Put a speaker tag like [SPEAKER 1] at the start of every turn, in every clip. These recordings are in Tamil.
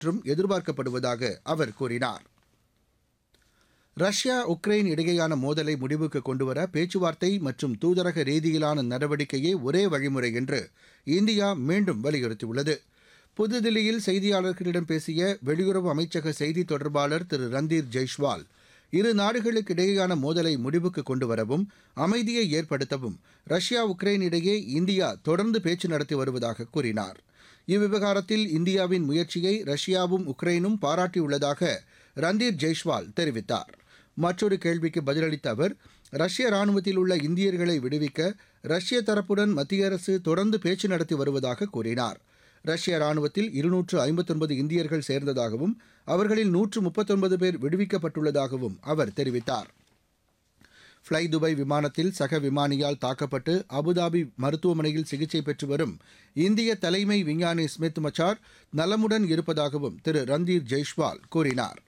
[SPEAKER 1] என்றும் எதிர்பார்க்கப்படுவதாக அவர் கூறினார் ரஷ்யா உக்ரைன் இடையேயான மோதலை முடிவுக்கு கொண்டுவர பேச்சுவார்த்தை மற்றும் தூதரக ரீதியிலான நடவடிக்கையே ஒரே வழிமுறை என்று இந்தியா மீண்டும் வலியுறுத்தியுள்ளது புதுதில்லியில் செய்தியாளர்களிடம் பேசிய வெளியுறவு அமைச்சக செய்தி தொடர்பாளர் திரு ரந்தீர் ஜெய்ஷ்வால் இரு நாடுகளுக்கு இடையேயான மோதலை முடிவுக்கு கொண்டுவரவும் அமைதியை ஏற்படுத்தவும் ரஷ்யா உக்ரைன் இடையே இந்தியா தொடர்ந்து பேச்சு நடத்தி வருவதாக கூறினார் இவ்விவகாரத்தில் இந்தியாவின் முயற்சியை ரஷ்யாவும் உக்ரைனும் பாராட்டியுள்ளதாக ரந்தீர் ஜெய்ஷ்வால் தெரிவித்தார் மற்றொரு கேள்விக்கு பதிலளித்த அவர் ரஷ்ய ராணுவத்தில் உள்ள இந்தியர்களை விடுவிக்க ரஷ்ய தரப்புடன் மத்திய அரசு தொடர்ந்து பேச்சு நடத்தி வருவதாக கூறினார் ரஷ்ய ராணுவத்தில் இருநூற்று ஐம்பத்தொன்பது இந்தியர்கள் சேர்ந்ததாகவும் அவர்களில் நூற்று முப்பத்தொன்பது பேர் விடுவிக்கப்பட்டுள்ளதாகவும் அவர் தெரிவித்தார் ஃப்ளை துபாய் விமானத்தில் சக விமானியால் தாக்கப்பட்டு அபுதாபி மருத்துவமனையில் சிகிச்சை பெற்று வரும் இந்திய தலைமை விஞ்ஞானி ஸ்மித் மச்சார் நலமுடன் இருப்பதாகவும் திரு ரந்தீர் ஜெய்ஷ்வால் கூறினார்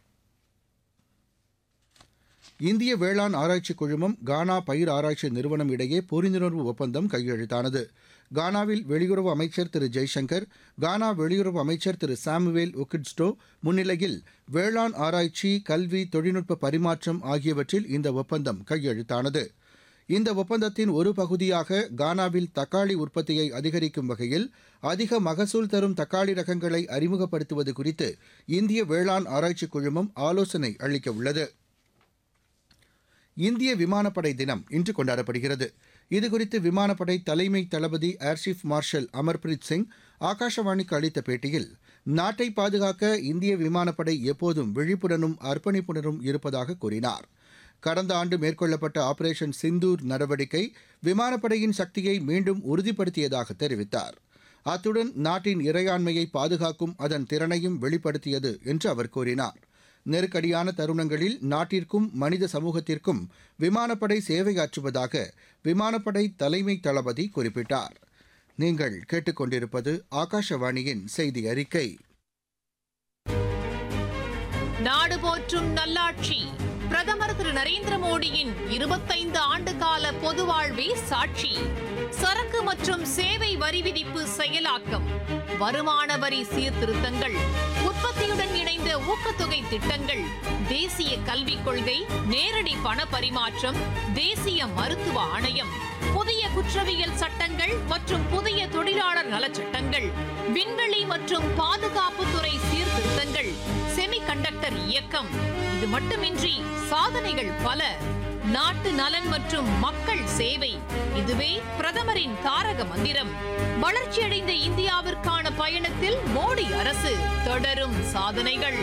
[SPEAKER 1] இந்திய வேளாண் ஆராய்ச்சி குழுமம் கானா பயிர் ஆராய்ச்சி நிறுவனம் இடையே புரிந்துணர்வு ஒப்பந்தம் கையெழுத்தானது கானாவில் வெளியுறவு அமைச்சர் திரு ஜெய்சங்கர் கானா வெளியுறவு அமைச்சர் திரு சாமுவேல் ஒக்கிட்ஸ்டோ முன்னிலையில் வேளாண் ஆராய்ச்சி கல்வி தொழில்நுட்ப பரிமாற்றம் ஆகியவற்றில் இந்த ஒப்பந்தம் கையெழுத்தானது இந்த ஒப்பந்தத்தின் ஒரு பகுதியாக கானாவில் தக்காளி உற்பத்தியை அதிகரிக்கும் வகையில் அதிக மகசூல் தரும் தக்காளி ரகங்களை அறிமுகப்படுத்துவது குறித்து இந்திய வேளாண் ஆராய்ச்சி குழுமம் ஆலோசனை அளிக்க உள்ளது இந்திய விமானப்படை தினம் இன்று கொண்டாடப்படுகிறது இதுகுறித்து விமானப்படை தலைமை தளபதி ஏர்சீஃப் மார்ஷல் அமர்பிரீத் சிங் ஆகாஷவாணிக்கு அளித்த பேட்டியில் நாட்டை பாதுகாக்க இந்திய விமானப்படை எப்போதும் விழிப்புடனும் அர்ப்பணிப்புடனும் இருப்பதாக கூறினார் கடந்த ஆண்டு மேற்கொள்ளப்பட்ட ஆபரேஷன் சிந்தூர் நடவடிக்கை விமானப்படையின் சக்தியை மீண்டும் உறுதிப்படுத்தியதாக தெரிவித்தார் அத்துடன் நாட்டின் இறையாண்மையை பாதுகாக்கும் அதன் திறனையும் வெளிப்படுத்தியது என்று அவர் கூறினார் நெருக்கடியான தருணங்களில் நாட்டிற்கும் மனித சமூகத்திற்கும் விமானப்படை சேவையாற்றுவதாக விமானப்படை தலைமை தளபதி குறிப்பிட்டார் நீங்கள் கேட்டுக்கொண்டிருப்பது ஆகாஷவாணியின் செய்தி அறிக்கை
[SPEAKER 2] நாடு போற்றும் நல்லாட்சி பிரதமர் திரு நரேந்திர மோடியின் இருபத்தைந்து ஆண்டு கால பொது வாழ்வே சாட்சி சரக்கு மற்றும் சேவை வரி விதிப்பு செயலாக்கம் வருமான வரி சீர்திருத்தங்கள் உற்பத்தியுடன் இணைந்த ஊக்கத்தொகை திட்டங்கள் தேசிய கல்விக் கொள்கை நேரடி பண பரிமாற்றம் தேசிய மருத்துவ ஆணையம் புதிய குற்றவியல் சட்டங்கள் மற்றும் புதிய தொழிலாளர் நலச்சட்டங்கள் விண்வெளி மற்றும் பாதுகாப்புத்துறை சீர்திருத்தங்கள் செமிகண்டக்டர் இயக்கம் இது மட்டுமின்றி சாதனைகள் பல நாட்டு நலன் மற்றும் மக்கள் சேவை இதுவே பிரதமரின் தாரக மந்திரம் வளர்ச்சியடைந்த இந்தியாவிற்கான பயணத்தில் மோடி அரசு தொடரும் சாதனைகள்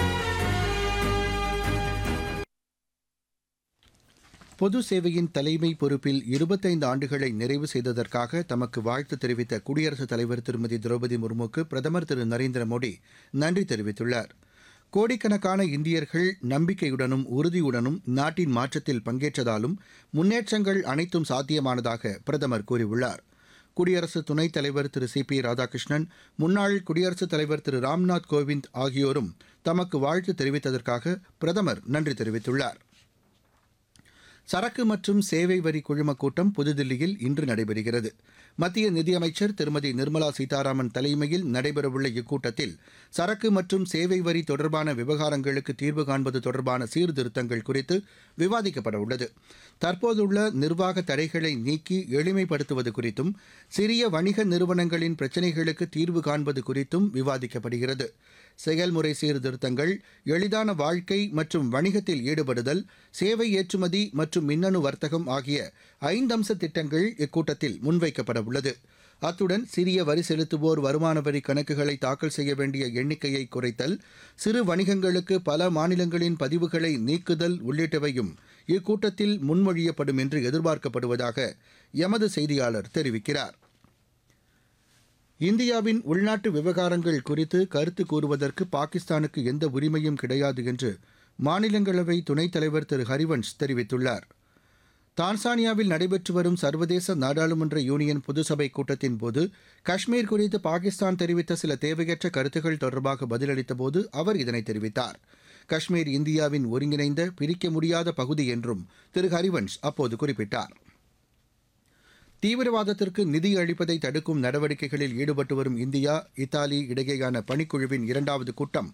[SPEAKER 1] பொது சேவையின் தலைமை பொறுப்பில் இருபத்தைந்து ஆண்டுகளை நிறைவு செய்ததற்காக தமக்கு வாழ்த்து தெரிவித்த குடியரசுத் தலைவர் திருமதி திரௌபதி முர்முக்கு பிரதமர் திரு நரேந்திர மோடி நன்றி தெரிவித்துள்ளார் கோடிக்கணக்கான இந்தியர்கள் நம்பிக்கையுடனும் உறுதியுடனும் நாட்டின் மாற்றத்தில் பங்கேற்றதாலும் முன்னேற்றங்கள் அனைத்தும் சாத்தியமானதாக பிரதமர் கூறியுள்ளார் குடியரசு துணைத் தலைவர் திரு சி பி ராதாகிருஷ்ணன் முன்னாள் குடியரசுத் தலைவர் திரு ராம்நாத் கோவிந்த் ஆகியோரும் தமக்கு வாழ்த்து தெரிவித்ததற்காக பிரதமர் நன்றி தெரிவித்துள்ளார் சரக்கு மற்றும் சேவை வரி குழும கூட்டம் புதுதில்லியில் இன்று நடைபெறுகிறது மத்திய நிதியமைச்சர் திருமதி நிர்மலா சீதாராமன் தலைமையில் நடைபெறவுள்ள இக்கூட்டத்தில் சரக்கு மற்றும் சேவை வரி தொடர்பான விவகாரங்களுக்கு தீர்வு காண்பது தொடர்பான சீர்திருத்தங்கள் குறித்து விவாதிக்கப்பட உள்ளது தற்போதுள்ள நிர்வாக தடைகளை நீக்கி எளிமைப்படுத்துவது குறித்தும் சிறிய வணிக நிறுவனங்களின் பிரச்சினைகளுக்கு தீர்வு காண்பது குறித்தும் விவாதிக்கப்படுகிறது செயல்முறை சீர்திருத்தங்கள் எளிதான வாழ்க்கை மற்றும் வணிகத்தில் ஈடுபடுதல் சேவை ஏற்றுமதி மற்றும் மின்னணு வர்த்தகம் ஆகிய ஐந்தம்ச திட்டங்கள் இக்கூட்டத்தில் முன்வைக்கப்பட உள்ளது அத்துடன் சிறிய வரி செலுத்துவோர் வருமான வரி கணக்குகளை தாக்கல் செய்ய வேண்டிய எண்ணிக்கையை குறைத்தல் சிறு வணிகங்களுக்கு பல மாநிலங்களின் பதிவுகளை நீக்குதல் உள்ளிட்டவையும் இக்கூட்டத்தில் முன்மொழியப்படும் என்று எதிர்பார்க்கப்படுவதாக எமது செய்தியாளர் தெரிவிக்கிறார் இந்தியாவின் உள்நாட்டு விவகாரங்கள் குறித்து கருத்து கூறுவதற்கு பாகிஸ்தானுக்கு எந்த உரிமையும் கிடையாது என்று மாநிலங்களவை துணைத் தலைவர் திரு ஹரிவன்ஷ் தெரிவித்துள்ளார் தான்சானியாவில் நடைபெற்று வரும் சர்வதேச நாடாளுமன்ற யூனியன் பொதுசபை கூட்டத்தின் போது காஷ்மீர் குறித்து பாகிஸ்தான் தெரிவித்த சில தேவையற்ற கருத்துக்கள் தொடர்பாக பதிலளித்தபோது அவர் இதனை தெரிவித்தார் காஷ்மீர் இந்தியாவின் ஒருங்கிணைந்த பிரிக்க முடியாத பகுதி என்றும் திரு ஹரிவன்ஷ் அப்போது குறிப்பிட்டார் தீவிரவாதத்திற்கு நிதி அளிப்பதை தடுக்கும் நடவடிக்கைகளில் ஈடுபட்டு வரும் இந்தியா இத்தாலி இடையேயான பணிக்குழுவின் இரண்டாவது கூட்டம்